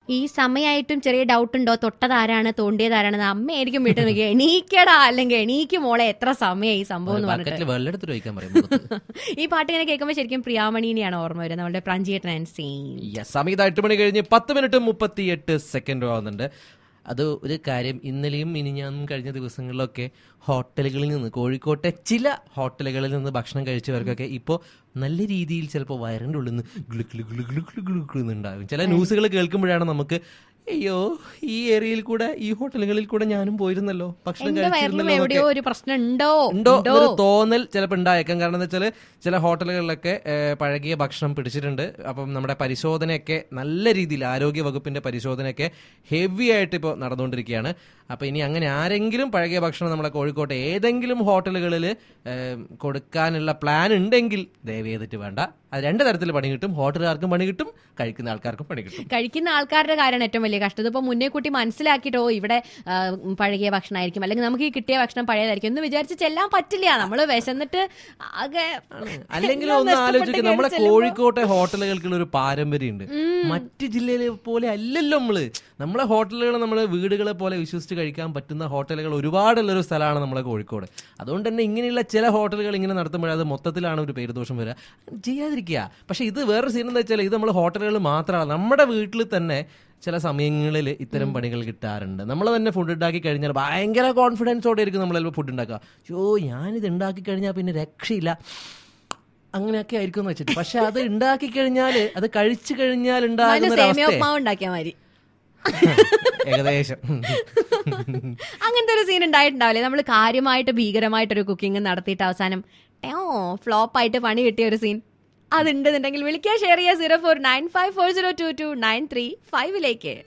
ഈ സമയമായിട്ടും ചെറിയ ഡൗട്ട് ഉണ്ടോ തൊട്ടതാരാണ് തോണ്ടിയതാരാണെന്ന് അമ്മയായിരിക്കും വീട്ടിൽ നിൽക്കുക എണീക്കടാ അല്ലെങ്കിൽ എണീക്ക് മോളെ എത്ര സമയം ഈ സംഭവം എന്ന് പറഞ്ഞിട്ട് ബക്കറ്റിൽ വെള്ളം എടുത്തിട്ട് വയ്ക്കാൻ പറയും ഈ പാട്ട് ഇങ്ങനെ കേൾക്കുമ്പോൾ ശരിക്കും പ്രിയാമണീനെയാണ് ഓർമ്മ വരുന്നത് നമ്മുടെ പ്രാഞ്ചിയേട്ടൻ ആൻഡ് സെയിം യെസ് സമയത്ത് എട്ട് മണി കഴിഞ്ഞ് പത്ത് മിനിറ്റ് മുപ്പത്തി എട്ട് സെക്കൻഡ് ആവുന്നുണ്ട് അത് ഒരു കാര്യം ഇന്നലെയും ഇനിഞ്ഞാന്നും കഴിഞ്ഞ ദിവസങ്ങളിലൊക്കെ ഹോട്ടലുകളിൽ നിന്ന് കോഴിക്കോട്ടെ ചില ഹോട്ടലുകളിൽ നിന്ന് ഭക്ഷണം കഴിച്ചവർക്കൊക്കെ ഇപ്പോൾ നല്ല രീതിയിൽ ചിലപ്പോൾ വയറിൻ്റെ ഉള്ളിൽ നിന്ന് ഗുളു ഗുളു ഗുളു ഗുളു ഗുളു ഗുളു ഗുളു എന്നുണ്ടാകും ചില ന്യൂസുകൾ കേൾക്കുമ്പോഴാണ് നമുക്ക് അയ്യോ ഈ ഏരിയയിൽ കൂടെ ഈ ഹോട്ടലുകളിൽ കൂടെ ഞാനും പോയിരുന്നല്ലോ ഭക്ഷണം എന്റെ വയറിലും കഴിച്ചിരുന്നല്ലോ എവിടെയോ എന്നൊക്കെ. ഒരു പ്രശ്നം ഉണ്ടോ ഉണ്ടോ എന്നൊരു തോന്നൽ ചിലപ്പോൾ ഉണ്ടായേക്കാം കാരണം എന്താ വെച്ചാൽ ചില ഹോട്ടലുകളിലൊക്കെ ഏഹ്, പഴകിയ ഭക്ഷണം പിടിച്ചിട്ടുണ്ട് അപ്പം നമ്മുടെ പരിശോധനയൊക്കെ നല്ല രീതിയിൽ ആരോഗ്യ വകുപ്പിന്റെ പരിശോധനയൊക്കെ ഹെവി ആയിട്ട് ഇപ്പോൾ നടന്നുകൊണ്ടിരിക്കുകയാണ് അപ്പൊ ഇനി അങ്ങനെ ആരെങ്കിലും പഴകിയ ഭക്ഷണം നമ്മുടെ കോഴിക്കോട്ടെ ഏതെങ്കിലും ഹോട്ടലുകളിൽ കൊടുക്കാനുള്ള പ്ലാൻ ഉണ്ടെങ്കിൽ ദയവ് ചെയ്തിട്ട് വേണ്ട അത് രണ്ട് തരത്തിൽ പണി കിട്ടും ഹോട്ടലുകാർക്കും പണി കിട്ടും കഴിക്കുന്ന ആൾക്കാർക്കും പണി കിട്ടും കഴിക്കുന്ന ആൾക്കാരുടെ കാര്യമാണ് ഏറ്റവും വലിയ കഷ്ടം ഇതിപ്പോ മുന്നേ കൂട്ടി മനസ്സിലാക്കിയിട്ടോ ഇവിടെ ആ, പഴകിയ ഭക്ഷണമായിരിക്കും അല്ലെങ്കിൽ നമുക്ക് ഈ കിട്ടിയ ഭക്ഷണം പഴയതായിരിക്കും എന്ന് വിചാരിച്ച് ചെല്ലാൻ പറ്റില്ല നമ്മള് വിശന്നിട്ട് ആകെ അല്ലെങ്കിൽ എല്ലാം ഒന്ന് നഷ്ടപ്പെട്ട് ആലോചിക്കുക നമ്മുടെ കയറി ചെല്ലുമ്പോ- കോഴിക്കോട്ടെ ഹോട്ടലുകൾക്കുള്ള ഒരു പാരമ്പര്യമുണ്ട് മറ്റ് ജില്ലയിലെ പോലെ അല്ലല്ലോ നമ്മള് നമ്മളെ ഹോട്ടലുകൾ നമ്മളെ വീടുകളെ പോലെ വിശ്വസിച്ച് കഴിക്കാൻ പറ്റുന്ന ഹോട്ടലുകൾ ഒരുപാടുള്ള ഒരു സ്ഥലമാണ് നമ്മളെ കോഴിക്കോട് അതുകൊണ്ട് തന്നെ ഇങ്ങനെയുള്ള ചില ഹോട്ടലുകൾ ഇങ്ങനെ നടത്തുമ്പോൾ അത് മൊത്തത്തിലാണ് ഒരു പേരുദോഷം വരിക ചെയ്യാതിരിക്കുക പക്ഷെ ഇത് വേറൊരു സീൻ എന്താ വെച്ചാൽ ഇത് നമ്മൾ ഹോട്ടലുകൾ മാത്രമല്ല നമ്മുടെ വീട്ടിൽ തന്നെ ചില സമയങ്ങളിൽ ഇത്തരം പണികൾ കിട്ടാറുണ്ട് നമ്മൾ തന്നെ ഫുഡ് ഉണ്ടാക്കി കഴിഞ്ഞാൽ ഭയങ്കര കോൺഫിഡൻസോടെ ആയിരിക്കും നമ്മൾ ചിലപ്പോൾ ഫുഡ് ഉണ്ടാക്കുക യോ ഞാനിത് ഉണ്ടാക്കി കഴിഞ്ഞാൽ പിന്നെ രക്ഷയില്ല അങ്ങനെയൊക്കെ ആയിരിക്കും എന്ന് വെച്ചിട്ട് പക്ഷെ അത് ഉണ്ടാക്കി കഴിഞ്ഞാല് അത് കഴിച്ചു കഴിഞ്ഞാൽ ഉണ്ടാകുന്ന ഒരു സേമിയ അവസ്ഥയെ- ഉപ്മാവ് ഉണ്ടാക്കിയാൽ മതി ഏകദേശം അങ്ങനത്തെ ഒരു സീൻ ഉണ്ടായിട്ടുണ്ടാവില്ലേ നമ്മൾ കാര്യമായിട്ട് ഭീകരമായിട്ടൊരു കുക്കിംഗ് നടത്തിയിട്ട് അവസാനം ഫ്ലോപ്പ് ആയിട്ട് പണി കിട്ടിയ ഒരു സീൻ അതുണ്ടെന്നുണ്ടെങ്കിൽ വിളിക്കുക ഷെയർ ചെയ്യുക zero four nine five four zero two two nine three ഫൈവിലേക്ക്